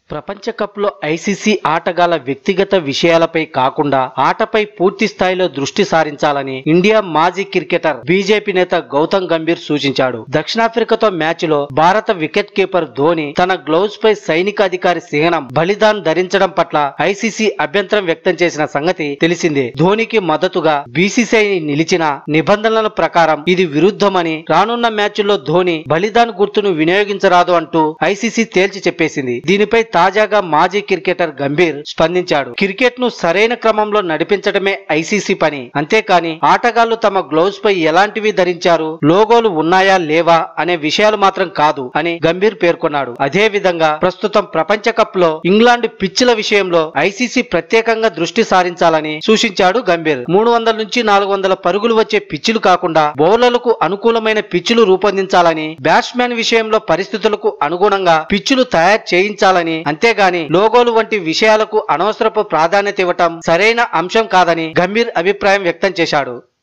ప్రపంచ కప్ లో ఐసీసీ ఆటగాళ్ల వ్యక్తిగత విషయాలపై కాకుండా ఆటపై పూర్తి స్థాయిలో దృష్టి సారించాలని ఇండియా మాజీ క్రికెటర్ బీజేపీ నేత గౌతమ్ గంభీర్ సూచించాడు దక్షిణాఫ్రికాతో మ్యాచ్ లో భారత వికెట్ కీపర్ ధోని తన గ్లౌస్ పై సైనిక అధికారి సింహనం బలిదాన్ ధరించడం పట్ల ఐసీసీ అభ్యంతరం వ్యక్తం చేసిన సంగతి తెలిసిందే ధోనికి మద్దతుగా బీసీసీఐ నిలిచిన నిబంధనల ప్రకారం ఇది విరుద్ధమని రానున్న మ్యాచ్ల్లో ధోని బలిదాన్ గుర్తును వినియోగించరాదు అంటూ ఐసీసీ తేల్చి చెప్పేసింది దీనిపై తాజాగా మాజీ క్రికెటర్ గంభీర్ స్పందించాడు క్రికెట్ ను సరైన క్రమంలో నడిపించడమే ఐసీసీ పని అంతేకాని ఆటగాళ్లు తమ గ్లౌస్ పై ఎలాంటివి ధరించారు లోగోలు ఉన్నాయా లేవా అనే విషయాలు మాత్రం కాదు అని గంభీర్ పేర్కొన్నాడు అదే విధంగా ప్రస్తుతం ప్రపంచ కప్ లో ఇంగ్లాండ్ పిచ్చుల విషయంలో ఐసీసీ ప్రత్యేకంగా దృష్టి సారించాలని సూచించాడు గంభీర్ మూడు వందల నుంచి నాలుగు వందల పరుగులు వచ్చే పిచ్చులు కాకుండా బౌలర్లకు అనుకూలమైన పిచ్చులు రూపొందించాలని బ్యాట్స్మెన్ విషయంలో పరిస్థితులకు అనుగుణంగా పిచ్చులు తయారు చేయించాలని అంతేగాని లోగోలు వంటి విషయాలకు అనవసరపు ప్రాధాన్యత ఇవ్వటం సరైన అంశం కాదని గంభీర్ అభిప్రాయం వ్యక్తం చేశాడు